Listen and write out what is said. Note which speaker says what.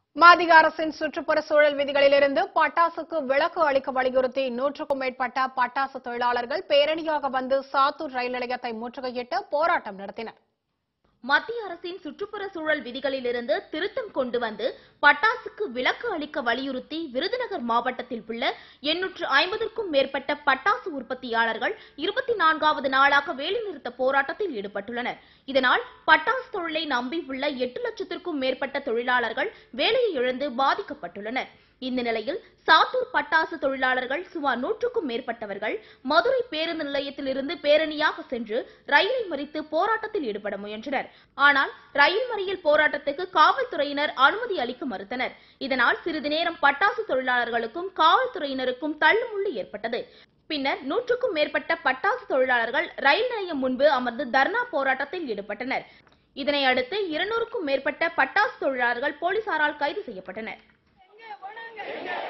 Speaker 1: மத்திய அரசின் சுற்றுப்புற சூழல் விதிகளிலிருந்து பட்டாசுக்கு விலக்கு அளிக்க வலியுறுத்தி நூற்றுக்கும் மேற்பட்ட பட்டாசு தொழிலாளர்கள் பேரணியாக வந்து சாத்தூர் ரயில் நிலையத்தை முற்றுகையிட்டு போராட்டம் நடத்தினர்
Speaker 2: மத்திய அரசின் சுற்றுப்புற சூழல் விதிகளிலிருந்து திருத்தம் கொண்டு வந்து பட்டாசுக்கு விலக்கு அளிக்க வலியுறுத்தி விருதுநகர் மாவட்டத்தில் உள்ள எண்ணூற்று ஐம்பதற்கும் மேற்பட்ட பட்டாசு உற்பத்தியாளர்கள் இருபத்தி நான்காவது நாளாக வேலைநிறுத்த போராட்டத்தில் ஈடுபட்டுள்ளனர் இதனால் பட்டாசு தொழிலை நம்பியுள்ள எட்டு லட்சத்திற்கும் மேற்பட்ட தொழிலாளர்கள் வேலையை இழந்து பாதிக்கப்பட்டுள்ளனர் இந்த நிலையில் சாத்தூர் பட்டாசு தொழிலாளர்கள் சுமார் நூற்றுக்கும் மேற்பட்டவர்கள் மதுரை பேருந்து நிலையத்திலிருந்து பேரணியாக சென்று ரயிலை மறித்து போராட்டத்தில் ஈடுபட முயன்றனர் ஆனால் ரயில் மறியல் போராட்டத்துக்கு காவல்துறையினர் அனுமதி அளிக்க மறுத்தனர் இதனால் சிறிது நேரம் பட்டாசு தொழிலாளர்களுக்கும் காவல்துறையினருக்கும் தள்ளுமுள்ளு ஏற்பட்டது பின்னர் நூற்றுக்கும் மேற்பட்ட பட்டாசு தொழிலாளர்கள் ரயில் நிலையம் முன்பு அமர்ந்து தர்ணா போராட்டத்தில் ஈடுபட்டனர் இதனை அடுத்து இருநூறுக்கும் மேற்பட்ட பட்டாசு தொழிலாளர்கள் போலீசாரால் கைது செய்யப்பட்டனர்